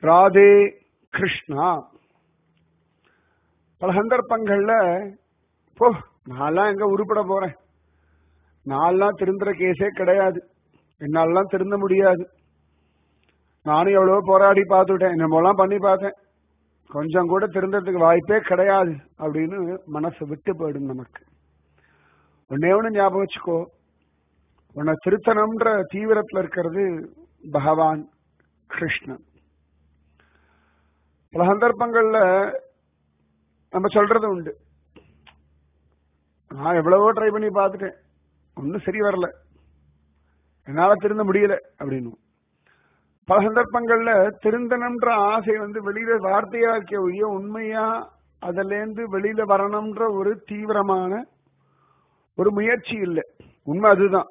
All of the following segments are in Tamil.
ராதே கிருஷ்ணா பல சந்தர்ப்பங்கள்ல போ நான்லாம் எங்க உருப்பட போறேன் நான்லாம் திருந்துற கேஸே கிடையாது என்னாலலாம் திருந்த முடியாது நானும் எவ்வளவோ போராடி பார்த்துட்டேன் என்னமோலாம் பண்ணி பார்த்தேன் கொஞ்சம் கூட திருந்தறதுக்கு வாய்ப்பே கிடையாது அப்படின்னு மனசு விட்டு போயிடும் நமக்கு ஒன்னே ஒண்ணு ஞாபகம் வச்சுக்கோ உன்னை திருத்தனம்ன்ற தீவிரத்துல இருக்கிறது பகவான் கிருஷ்ணன் பல சந்தர்ப்பங்கள்ல நம்ம சொல்றது உண்டு நான் எவ்வளவோ ட்ரை பண்ணி பார்த்துட்டேன் ஒன்னும் சரி வரல என்னால திருந்த முடியல அப்படின்னு பல சந்தர்ப்பங்கள்ல திருந்தனம்ன்ற ஆசை வந்து வெளியில வார்த்தையா இருக்க ஒழிய உண்மையா அதுல இருந்து வெளியில வரணும்ன்ற ஒரு தீவிரமான ஒரு முயற்சி இல்லை உண்மை அதுதான்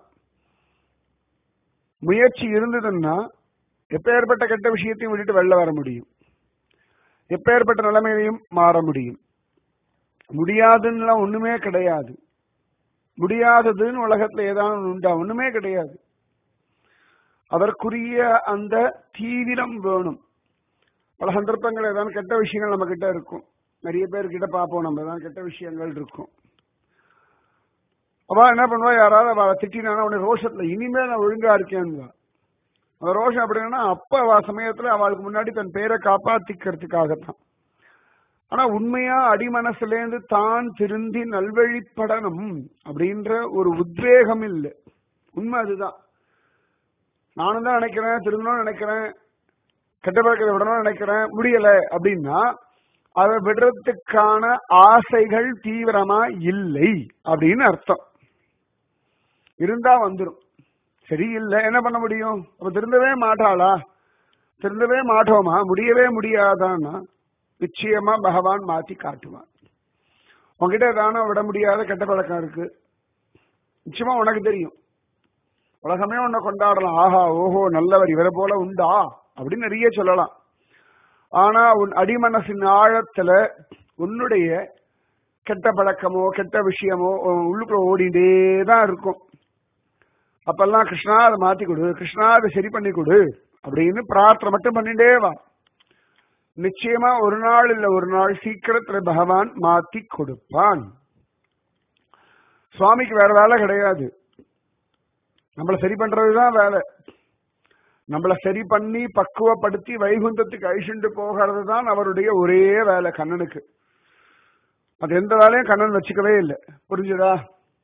முயற்சி இருந்ததுன்னா எப்பேற்பட்ட கெட்ட விஷயத்தையும் விட்டுட்டு வெளில வர முடியும் எப்பேற்பட்ட நிலைமையிலையும் மாற முடியும் முடியாதுன்னுலாம் ஒண்ணுமே கிடையாது முடியாததுன்னு உலகத்துல ஏதாவது உண்டா ஒண்ணுமே கிடையாது அதற்குரிய அந்த தீவிரம் வேணும் பல சந்தர்ப்பங்கள் ஏதாவது கெட்ட விஷயங்கள் நம்ம கிட்ட இருக்கும் நிறைய பேர் கிட்ட பார்ப்போம் நம்ம ஏதாவது கெட்ட விஷயங்கள் இருக்கும் அவ என்ன பண்ணுவா யாராவது அவளை திட்டினா உடனே ரோஷத்துல இனிமே நான் ஒழுங்கா இருக்கேன்னு அந்த ரோஷம் அப்படின்னா அப்ப அவ சமயத்துல அவளுக்கு முன்னாடி தன் பேரை காப்பாத்திக்கிறதுக்காகத்தான் ஆனா உண்மையா அடிமனசுலேருந்து தான் திருந்தி நல்வழிப்படணும் அப்படின்ற ஒரு உத்வேகம் இல்லை உண்மை அதுதான் நானும் தான் நினைக்கிறேன் திருந்தணும்னு நினைக்கிறேன் கெட்ட பழக்கத்தை விடணும்னு நினைக்கிறேன் முடியல அப்படின்னா அதை விடுறதுக்கான ஆசைகள் தீவிரமா இல்லை அப்படின்னு அர்த்தம் இருந்தா வந்துடும் சரி இல்லை என்ன பண்ண முடியும் அப்ப திருந்தவே மாட்டாளா திருந்தவே மாட்டோமா முடியவே முடியாதான்னா நிச்சயமா பகவான் மாத்தி காட்டுவான் உங்ககிட்ட தானே விட முடியாத கெட்ட பழக்கம் இருக்கு நிச்சயமா உனக்கு தெரியும் உலகமே உன்னை கொண்டாடலாம் ஆஹா ஓஹோ நல்லவர் இவரை போல உண்டா அப்படின்னு நிறைய சொல்லலாம் ஆனா உன் அடிமனசின் ஆழத்துல உன்னுடைய கெட்ட பழக்கமோ கெட்ட விஷயமோ உள்ளுக்குள்ள ஓடிட்டே தான் இருக்கும் அப்பெல்லாம் கிருஷ்ணா அதை மாத்தி கொடு கிருஷ்ணா அதை சரி பண்ணி கொடு அப்படின்னு பிரார்த்தனை மட்டும் பண்ணிட்டே வா நிச்சயமா ஒரு நாள் இல்ல ஒரு நாள் சீக்கிரத்துல பகவான் மாத்தி கொடுப்பான் சுவாமிக்கு வேற வேலை கிடையாது நம்மள சரி பண்றதுதான் வேலை நம்மள சரி பண்ணி பக்குவப்படுத்தி வைகுந்தத்துக்கு அழிச்சுட்டு போகிறது தான் அவருடைய ஒரே வேலை கண்ணனுக்கு அது எந்த வேலையும் கண்ணன் வச்சுக்கவே இல்லை புரிஞ்சுதா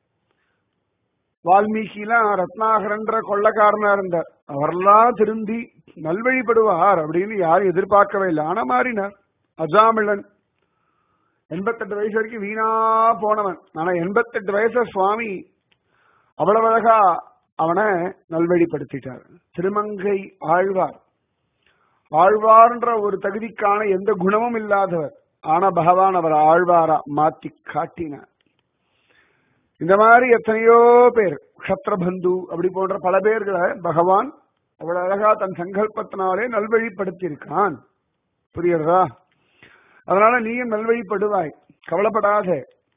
வால்மீகிலாம் ரத்னாகரன்ற கொள்ளக்காரனா இருந்தார் அவரெல்லாம் திருந்தி நல்வழிப்படுவார் அப்படின்னு யாரும் எதிர்பார்க்கவே இல்லை ஆனா மாறினார் அஜாமிழன் எண்பத்தெட்டு வயசு வரைக்கும் வீணா போனவன் ஆனா எண்பத்தெட்டு வயசு சுவாமி அவ்வளவு அழகா அவனை நல்வழிப்படுத்திட்டார் திருமங்கை ஆழ்வார் ஆழ்வார்ன்ற ஒரு தகுதிக்கான எந்த குணமும் இல்லாதவர் ஆனா பகவான் அவர் ஆழ்வாரா மாத்தி காட்டினார் இந்த மாதிரி எத்தனையோ பேர் க்ஷத்ரபந்து அப்படி போன்ற பல பேர்களை பகவான் அவ்வளவு அழகா தன் சங்கல்பத்தினாலே நல்வழிப்படுத்தி இருக்கான் புரியுறதா அதனால நீயும் நல்வழிப்படுவாய் கவலைப்படாத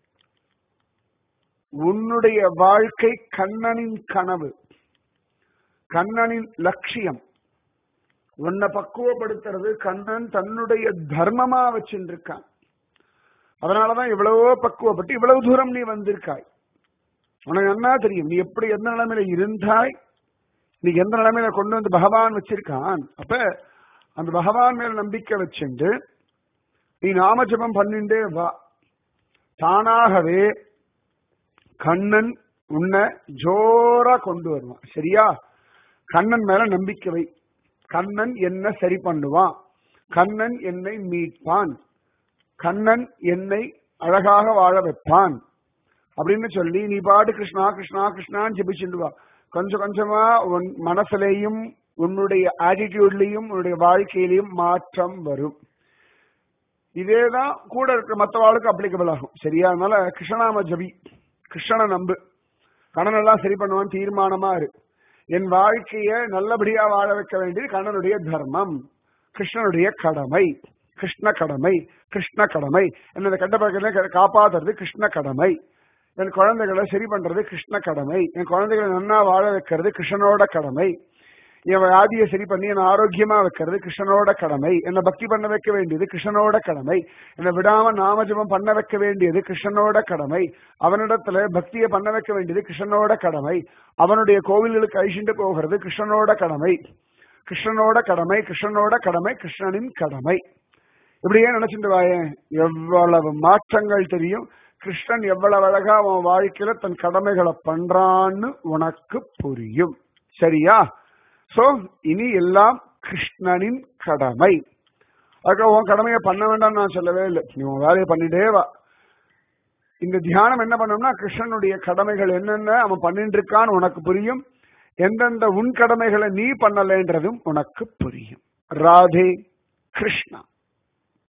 உன்னுடைய வாழ்க்கை கண்ணனின் கனவு கண்ணனின் லட்சியம் உன்னை பக்குவப்படுத்துறது கண்ணன் தன்னுடைய தர்மமா வச்சுருக்கான் அதனாலதான் இவ்வளவோ பக்குவப்பட்டு இவ்வளவு தூரம் நீ வந்திருக்காய் உனக்கு என்ன தெரியும் நீ எப்படி எந்த நிலைமையில இருந்தாய் நீ எந்த நிலைமையில கொண்டு வந்து பகவான் வச்சிருக்கான் அப்ப அந்த பகவான் மேல நம்பிக்கை வச்சுண்டு நீ நாமஜபம் பண்ணிண்டே வா தானாகவே கண்ணன் உன்னை ஜோரா கொண்டு வருவான் சரியா கண்ணன் மேல நம்பிக்கை வை கண்ணன் என்ன சரி பண்ணுவான் கண்ணன் என்னை மீட்பான் கண்ணன் என்னை அழகாக வாழ வைப்பான் அப்படின்னு சொல்லி நீ பாடு கிருஷ்ணா கிருஷ்ணா கிருஷ்ணான்னு ஜெபிச்சுட்டு வா கொஞ்சம் கொஞ்சமா உன் மனசுலையும் உன்னுடைய ஆட்டிடியூட்லயும் உன்னுடைய வாழ்க்கையிலையும் மாற்றம் வரும் இதேதான் கூட இருக்கிற மற்றவாளுக்கு அப்ளிகபிள் ஆகும் சரியா அதனால கிருஷ்ணநாம ஜபி கிருஷ்ணனை நம்பு கண்ணன் எல்லாம் சரி பண்ணுவான் தீர்மானமா இரு என் வாழ்க்கைய நல்லபடியா வாழ வைக்க வேண்டியது கண்ணனுடைய தர்மம் கிருஷ்ணனுடைய கடமை கிருஷ்ண கடமை கிருஷ்ண கடமை என்ன கெட்ட பழக்கத்தை காப்பாத்துறது கிருஷ்ண கடமை என் குழந்தைகளை சரி பண்றது கிருஷ்ண கடமை என் குழந்தைகளை நன்னா வாழ வைக்கிறது கிருஷ்ணனோட கடமை என் வியாதியை சரி பண்ணி என்ன ஆரோக்கியமா வைக்கிறது கிருஷ்ணனோட கடமை என்னை பக்தி பண்ண வைக்க வேண்டியது கிருஷ்ணனோட கடமை என்னை விடாம நாமஜபம் பண்ண வைக்க வேண்டியது கிருஷ்ணனோட கடமை அவனிடத்துல பக்தியை பண்ண வைக்க வேண்டியது கிருஷ்ணனோட கடமை அவனுடைய கோவில்களுக்கு அழிச்சுட்டு போகிறது கிருஷ்ணனோட கடமை கிருஷ்ணனோட கடமை கிருஷ்ணனோட கடமை கிருஷ்ணனின் கடமை இப்படியே நினைச்சிட்டு வாயேன் எவ்வளவு மாற்றங்கள் தெரியும் கிருஷ்ணன் எவ்வளவு அழகா அவன் வாழ்க்கையில தன் கடமைகளை பண்றான்னு உனக்கு புரியும் சரியா சோ இனி எல்லாம் கிருஷ்ணனின் கடமை அதுக்கு உன் கடமையை பண்ண வேண்டாம்னு நான் சொல்லவே இல்லை நீ உன் வேலையை பண்ணிட்டே வா இந்த தியானம் என்ன பண்ணோம்னா கிருஷ்ணனுடைய கடமைகள் என்னென்ன அவன் பண்ணிட்டு இருக்கான்னு உனக்கு புரியும் எந்தெந்த உன் கடமைகளை நீ பண்ணலைன்றதும் உனக்கு புரியும் ராதே கிருஷ்ணா